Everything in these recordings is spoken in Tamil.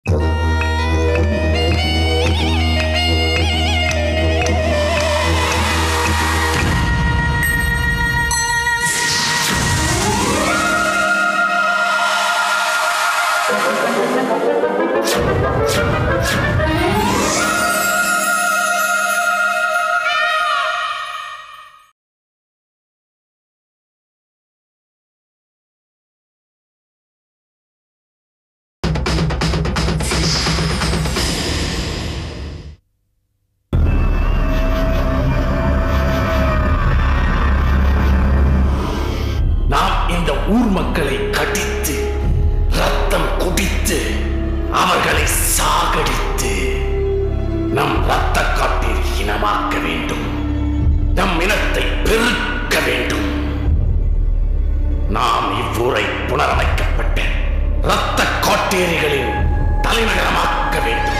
நாம் இந்த ஊர் மக்களை கடித்து ரத்தம் குடித்து அவர்களை சாகடித்து நம் ரத்த காட்டில் இனமாக்க வேண்டும் நம் இனத்தை பெருக்க வேண்டும் நாம் இவ்வூரை புனரமைக்கப்பட்ட ரத்த காட்டேரிகளின் தலைநகரமாக்க வேண்டும்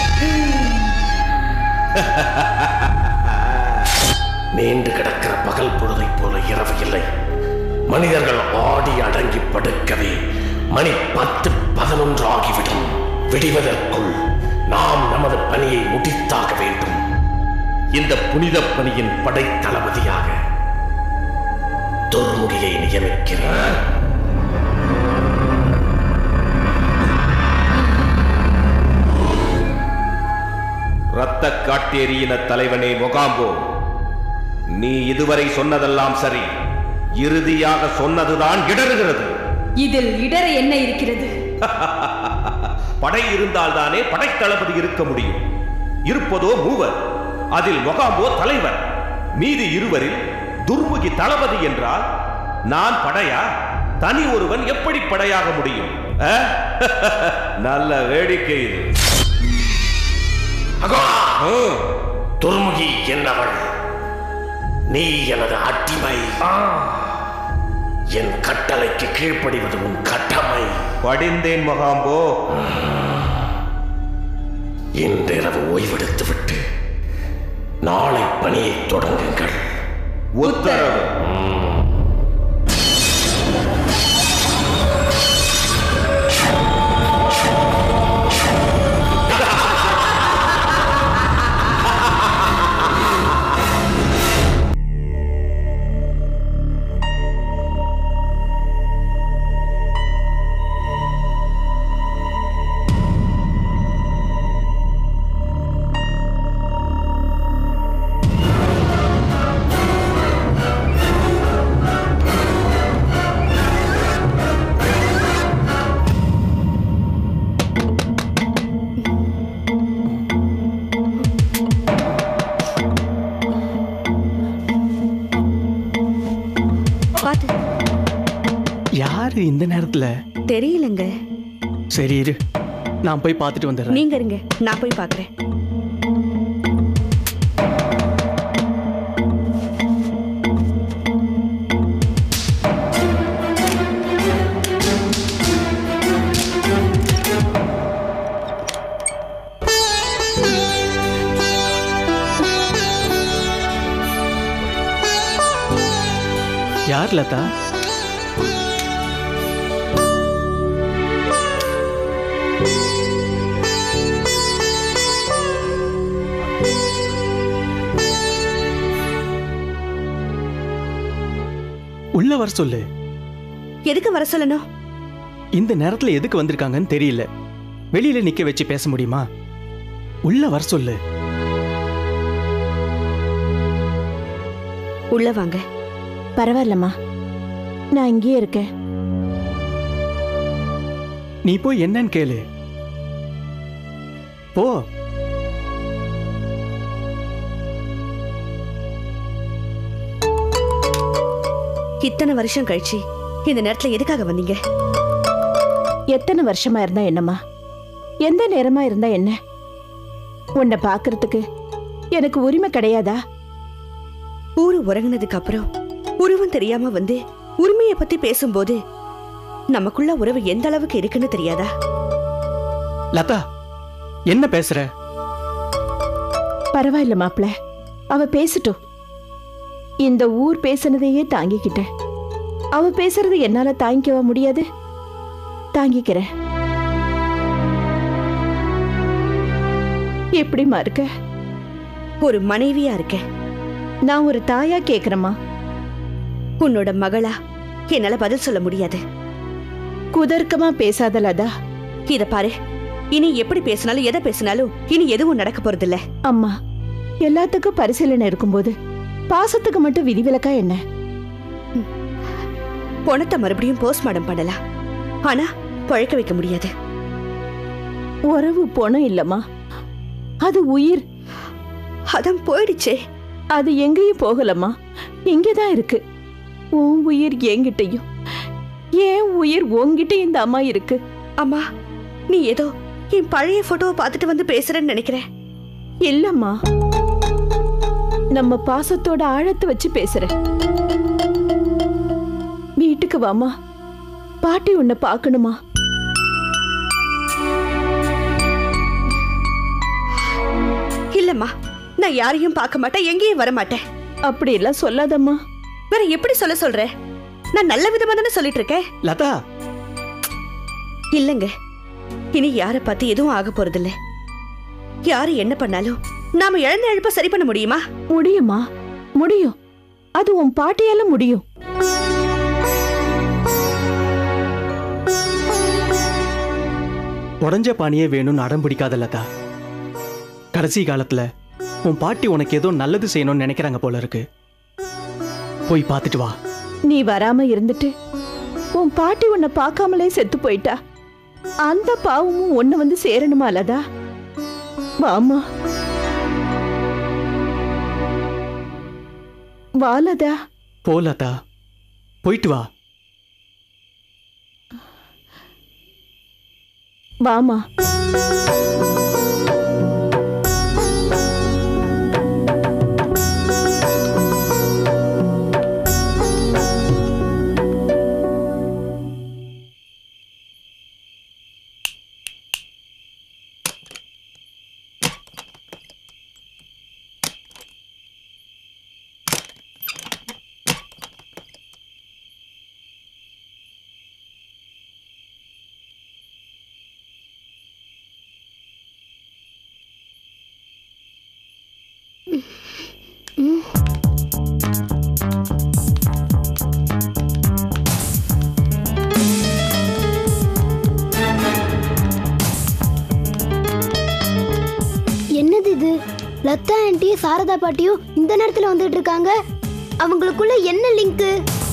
நீண்டு கிடக்கிற பகல் பொழுதைப் போல இரவு இல்லை மனிதர்கள் ஆடி அடங்கி படுக்கவே மணி பத்து பதினொன்று ஆகிவிடும் விடிவதற்குள் நாம் நமது பணியை முடித்தாக வேண்டும் இந்த புனித பணியின் படை தளபதியாக துர்முகியை நியமிக்கிறேன் ரத்த காட்டேரியின தலைவனே மொகாம்போ நீ இதுவரை சொன்னதெல்லாம் சரி இறுதியாக சொன்னதுதான் இடறுகிறது இதில் இடர என்ன இருக்கிறது படை இருந்தால்தானே படைத்தளபதி இருக்க முடியும் இருப்பதோ மூவர் அதில் மொகாம்போ தலைவர் மீதி இருவரில் துர்முகி தளபதி என்றால் நான் படையா தனி ஒருவன் எப்படி படையாக முடியும் அஹ்? நல்ல வேடிக்கை இது அகோரா துர்முகி என்னவள் நீ எனது அடிமை என் கட்டளைக்கு கீழ்ப்படிவது உன் கடமை படிந்தேன் மொகாம்போ இன்றிரவு ஓய்வெடுத்து விட்டு நாளை பணியை தொடங்குங்கள் உத்தரவு பாத்து யாரு இந்த நேரத்துல தெரியலங்க சரி இரு நான் போய் பார்த்துட்டு வந்துடுறேன் நீங்க இருங்க நான் போய் பாக்குறேன் யார் லதா உள்ள வர சொல்லு எதுக்கு வர சொல்லணும் இந்த நேரத்துல எதுக்கு வந்திருக்காங்கன்னு தெரியல வெளியில நிக்க வச்சு பேச முடியுமா உள்ள வர சொல்லு உள்ள வாங்க பரவாயில்லம்மா நான் இங்கேயே இருக்கேன் நீ போய் என்னன்னு கேளு போ இத்தனை வருஷம் கழிச்சு இந்த நேரத்துல எதுக்காக வந்தீங்க எத்தனை வருஷமா இருந்தா என்னம்மா எந்த நேரமா இருந்தா என்ன உன்னை பார்க்கறதுக்கு எனக்கு உரிமை கிடையாதா ஊரு உறங்குனதுக்கு அப்புறம் உருவம் தெரியாம வந்து உரிமையை பத்தி பேசும்போது நமக்குள்ள உறவு எந்த அளவுக்கு இருக்குன்னு தெரியாதா லதா என்ன பேசுற பரவாயில்ல மாப்ள அவ பேசட்டும் இந்த ஊர் பேசுனதையே தாங்கிக்கிட்டேன் அவ பேசுறது என்னால தாங்கிக்கவா முடியாது தாங்கிக்கிறேன் எப்படிம்மா இருக்க ஒரு மனைவியா இருக்கேன் நான் ஒரு தாயா கேக்குறேம்மா உன்னோட மகளா என்னால பதில் சொல்ல முடியாது குதர்க்கமா பேசாத லதா இத பாரு இனி எப்படி பேசினாலும் எதை பேசினாலும் இனி எதுவும் நடக்க போறதில்ல அம்மா எல்லாத்துக்கும் பரிசீலனை இருக்கும்போது பாசத்துக்கு மட்டும் விதிவிலக்கா என்ன பணத்தை மறுபடியும் போஸ்ட்மார்ட்டம் பண்ணலாம் ஆனா பழக்க வைக்க முடியாது உறவு போனம் இல்லம்மா அது உயிர் அதான் போயிடுச்சே அது எங்கேயும் போகலம்மா இங்கேதான் இருக்கு உன் உயிர் என்கிட்டயும் ஏன் உயிர் உன்கிட்டயும் இந்த அம்மா இருக்கு அம்மா நீ ஏதோ என் பழைய போட்டோவை பார்த்துட்டு வந்து பேசுறேன்னு நினைக்கிறேன் இல்லம்மா நம்ம பாசத்தோட ஆழத்தை வச்சு பேசுறேன் வீட்டுக்கு வாமா பாட்டி உன்னை பார்க்கணுமா இல்லம்மா நான் யாரையும் பார்க்க மாட்டேன் எங்கேயும் வர மாட்டேன் அப்படியெல்லாம் சொல்லாதம்மா வேற எப்படி சொல்ல சொல்ற நான் நல்ல விதமா தானே சொல்லிட்டு இருக்கேன் லதா இல்லங்க இனி யாரை பார்த்து எதுவும் ஆக போறதில்ல யாரு என்ன பண்ணாலும் நாம இழந்த இழப்ப சரி பண்ண முடியுமா முடியுமா முடியும் அது உன் பாட்டியால முடியும் உடஞ்ச பானியே வேணும்னு அடம் பிடிக்காத லதா கடைசி காலத்துல உன் பாட்டி உனக்கு ஏதோ நல்லது செய்யணும்னு நினைக்கிறாங்க போல இருக்கு போய் பார்த்துட்டு வா நீ வராம இருந்துட்டு உன் பாட்டி உன்னை பார்க்காமலே செத்து போயிட்டா அந்த பாவமும் ஒன்னு வந்து சேரணுமா லதா வாமா வா லதா போ லதா போயிட்டு வா வாமா என்னது இது லதா ஆண்டியும் சாரதா பாட்டியும் இந்த நேரத்துல வந்துட்டு இருக்காங்க அவங்களுக்குள்ள என்ன லிங்க்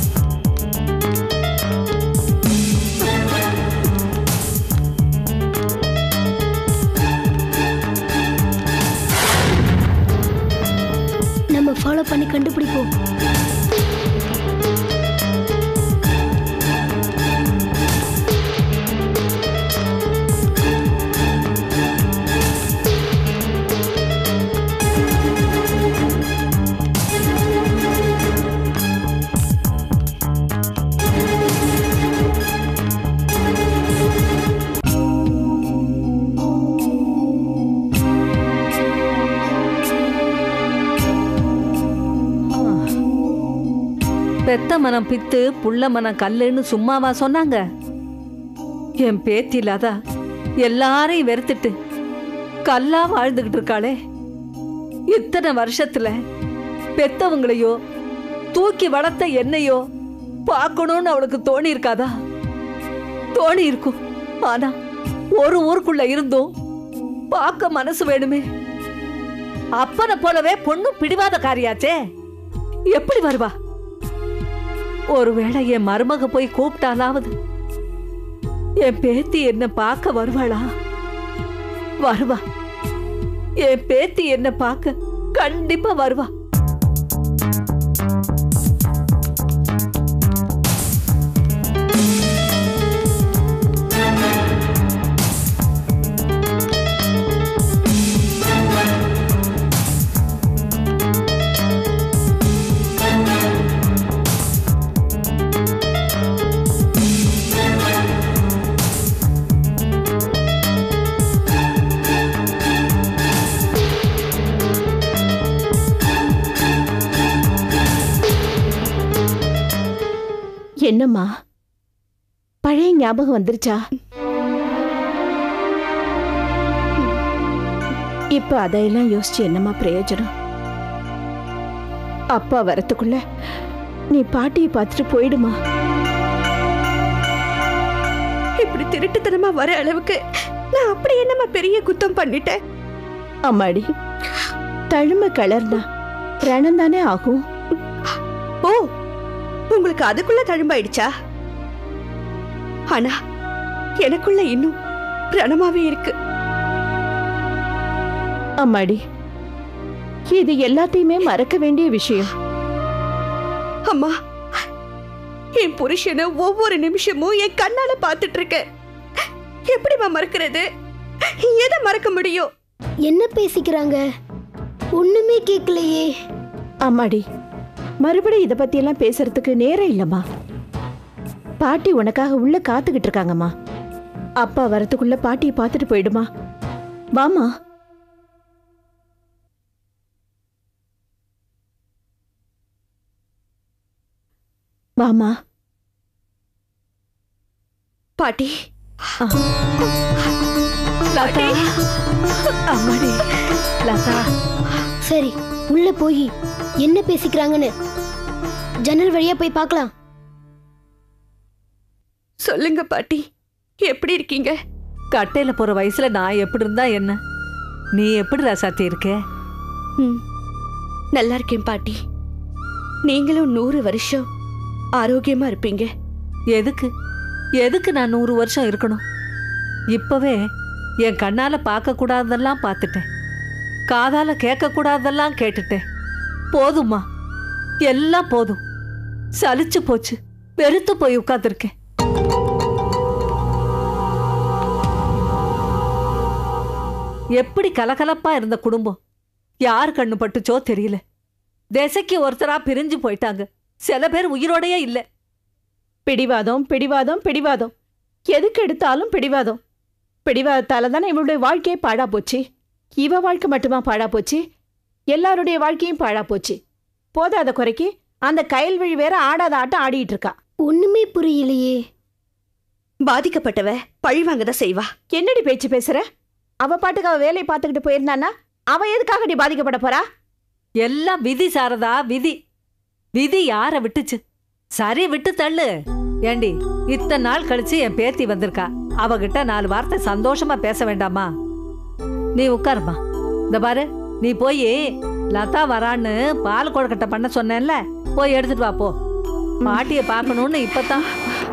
நம்ம ஃபாலோ பண்ணி கண்டுபிடிப்போம் பெத்த மனம் பித்து புள்ள மனம் கல்லுன்னு சும்மாவா சொன்னாங்க என் பேத்தி லதா எல்லாரையும் வெறுத்துட்டு கல்லா வாழ்ந்துகிட்டு இருக்காளே இத்தனை வருஷத்துல பெத்தவங்களையோ தூக்கி வளர்த்த என்னையோ பார்க்கணும்னு அவளுக்கு தோணி இருக்காதா தோணி இருக்கும் ஆனா ஒரு ஊருக்குள்ள இருந்தும் பார்க்க மனசு வேணுமே அப்பனை போலவே பொண்ணும் பிடிவாத காரியாச்சே எப்படி வருவா ஒருவேளை என் மருமக போய் கூப்பிட்டாலாவது என் பேத்தி என்ன பார்க்க வருவாளா வருவா என் பேத்தி என்ன பார்க்க கண்டிப்பா வருவா என்னம்மா பழைய ஞாபகம் வந்துருச்சா இப்ப அதையெல்லாம் யோசிச்சு என்னம்மா பிரயோஜனம் அப்பா வரத்துக்குள்ள நீ பாட்டியை பார்த்துட்டு போயிடுமா இப்படி திருட்டுத்தனமா வர அளவுக்கு நான் அப்படி என்னம்மா பெரிய குத்தம் பண்ணிட்டேன் அம்மாடி தழுமை கலர்னா ரணம் தானே ஆகும் ஓ உங்களுக்கு அதுக்குள்ள தழும்பாயிடுச்சா ஆனா எனக்குள்ள இன்னும் ரணமாவே இருக்கு அம்மாடி இது எல்லாத்தையுமே மறக்க வேண்டிய விஷயம் அம்மா என் புருஷனை ஒவ்வொரு நிமிஷமும் என் கண்ணால பார்த்துட்டு இருக்கேன் எப்படிம்மா மறக்கிறது எதை மறக்க முடியும் என்ன பேசிக்கிறாங்க ஒண்ணுமே கேட்கலையே அம்மாடி மறுபடியும் இதை பத்தியெல்லாம் பேசுறதுக்கு நேரம் இல்லம்மா பாட்டி உனக்காக உள்ள காத்துக்கிட்டு இருக்காங்கம்மா அப்பா வரத்துக்குள்ள பாட்டியை பார்த்துட்டு போயிடுமா வாமா வாமா பாட்டி லதா அம்மாடி லதா சரி உள்ள போய் என்ன பேசிக்கிறாங்கன்னு ஜன்னல் வழியா போய் பார்க்கலாம் சொல்லுங்க பாட்டி எப்படி இருக்கீங்க கட்டையில போற வயசுல நான் எப்படி இருந்தா என்ன நீ எப்படி ரசாத்தி இருக்க ம், நல்லா இருக்கேன் பாட்டி நீங்களும் நூறு வருஷம் ஆரோக்கியமா இருப்பீங்க எதுக்கு எதுக்கு நான் நூறு வருஷம் இருக்கணும் இப்பவே என் கண்ணால பார்க்க கூடாததெல்லாம் பார்த்துட்டேன் காதால கேட்க கூடாததெல்லாம் கேட்டுட்டேன் போதும்மா எல்லாம் போதும் சலிச்சு போச்சு வெறுத்து போய் உட்கார்ந்திருக்கேன் எப்படி கலகலப்பா இருந்த குடும்பம் யார் கண்ணு பட்டுச்சோ தெரியல திசைக்கு ஒருத்தரா பிரிஞ்சு போயிட்டாங்க சில பேர் உயிரோடயே இல்லை பிடிவாதம் பிடிவாதம் பிடிவாதம் எதுக்கு எடுத்தாலும் பிடிவாதம் பிடிவாதத்தால தானே இவளுடைய வாழ்க்கையே பாழா போச்சு இவ வாழ்க்கை மட்டுமா பாழா போச்சு எல்லாருடைய வாழ்க்கையும் பாழா போச்சு போதாத குறைக்கு அந்த கயல்விழி வேற ஆடாத ஆட்டம் ஆடிட்டு இருக்கா ஒண்ணுமே புரியலையே பாதிக்கப்பட்டவ பழிவாங்க தான் செய்வா என்னடி பேச்சு பேசுற அவ பாட்டுக்கு அவ வேலையை பார்த்துக்கிட்டு போயிருந்தானா அவ எதுக்காக நீ பாதிக்கப்பட போறா எல்லாம் விதி சாரதா விதி விதி யார விட்டுச்சு சரி விட்டு தள்ளு ஏண்டி இத்தனை நாள் கழிச்சு என் பேத்தி வந்திருக்கா அவகிட்ட நாலு வார்த்தை சந்தோஷமா பேச வேண்டாமா நீ உட்காருமா இந்த பாரு நீ போய் லதா வரான்னு பால் கொழுக்கட்டை பண்ண சொன்னேன்ல போய் எடுத்துட்டு வா போ பாட்டிய பார்க்கணும்னு இப்பதான்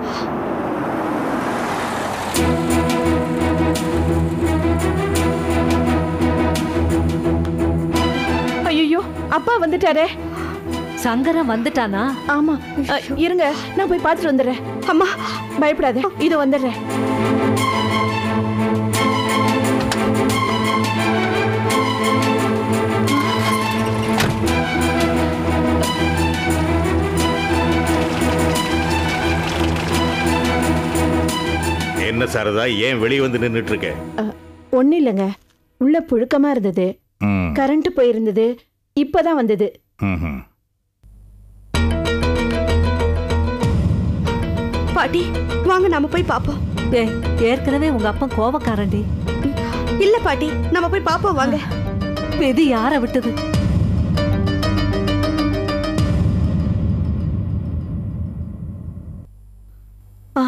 ஐயோ அப்பா வந்துட்டாரே சங்கரம் வந்துட்டானா ஆமா அ, இருங்க நான் போய் பார்த்துட்டு வந்துடுறேன் அம்மா பயப்படாத இது வந்துடுறேன் என்ன சாரதா ஏன் வெளியே வந்து நின்னுட்டு இருக்க ஒன்றும் இல்லைங்க உள்ள புழுக்கமா இருந்தது ம், கரண்ட் போயிருந்தது இப்பதான் வந்தது ம்ஹும். பாட்டி வாங்க நாம போய் பாப்போம் ஏய் ஏற்கனவே உங்க அப்பா கோவக்காரண்டி இல்ல பாட்டி நம்ம போய் பாப்போம் வாங்க விதி யார விட்டது ஆ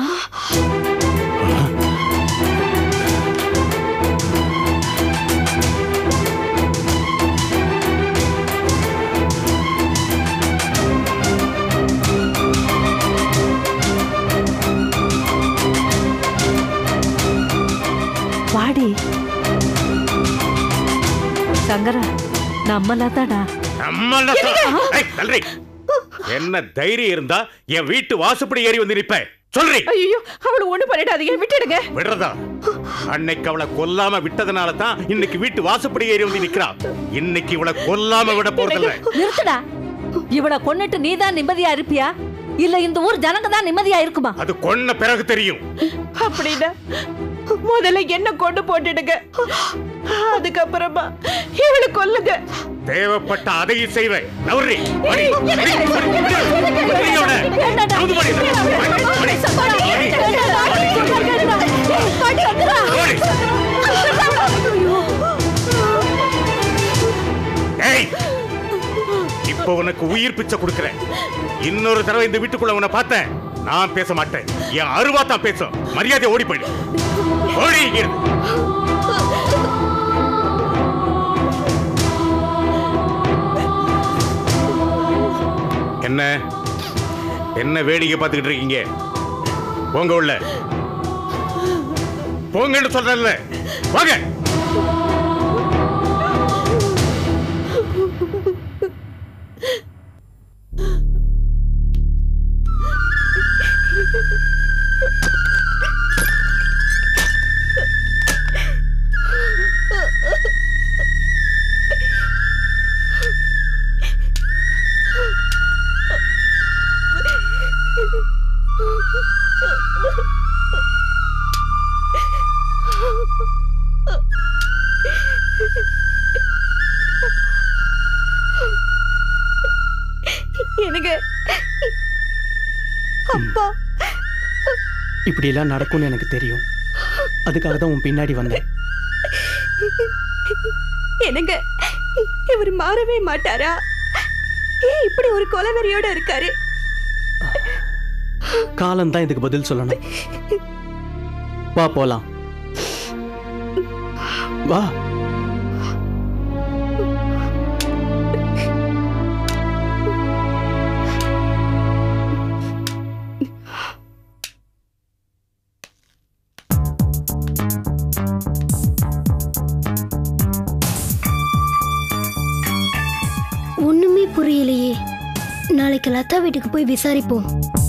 வாடி சங்கரா நம்மளாதாடா நம்மள சா- ஏய், தள்ளுறி. என்ன தைரியம் இருந்தா என் வீட்டு வாசப்படி ஏறி வந்து நிப்ப சொல்றி ஐயோ அவளை ஒண்ணு பண்ணிடாதீங்க விட்டுடுங்க விடுறதா அன்னைக்கு அவளை கொல்லாம விட்டதுனால தான் இன்னைக்கு வீட்டு வாசப்படி ஏறி வந்து நிக்கிறா இன்னைக்கு இவளை கொல்லாம விட போறதில்ல நிறுத்துடா இவள கொன்னுட்டு நீ தான் நிம்மதியா இருப்பியா இல்ல இந்த ஊர் ஜனங்க தான் நிம்மதியா இருக்குமா அது கொன்ன பிறகு தெரியும் அப்படின்னா முதல்ல என்ன கொண்டு போட்டுடுங்க அதுக்கப்புறமா இவளை கொல்லுங்க தேவைப்பட்ட அதையும் செய்வேன் நவரி மணி, மணி, மணி, மணி, மணியோட. அமுது மணி, மணி, மணி, மணி, மணி. ஓடி. இப்போ உனக்கு உயிர் பிச்சை கொடுக்கிறேன் இன்னொரு தடவை இந்த வீட்டுக்குள்ள உன்னை பார்த்தேன் நான் பேச மாட்டேன் என் அருவா தான் பேசும் மரியாதை ஓடி போயிடு ஓடி இங்கிருந்து. என்ன என்ன வேடிக்கை பார்த்துக்கிட்டு இருக்கீங்க போங்க உள்ள போங்கன்னு சொல்றேன்ல வாங்க எனக்கு அப்பா இப்படியெல்லாம் நடக்கும்னு எனக்கு தெரியும் அதுக்காக தான் உன் பின்னாடி வந்தேன் என்னங்க இவர் மாறவே மாட்டாரா ஏன் இப்படி ஒரு கொலவெறியோட இருக்காரு காலம் தான் இதுக்கு பதில் சொல்லணும் வா போலாம் வா ஒண்ணுமே புரியலையே நாளைக்கு லதா வீட்டுக்கு போய் விசாரிப்போம்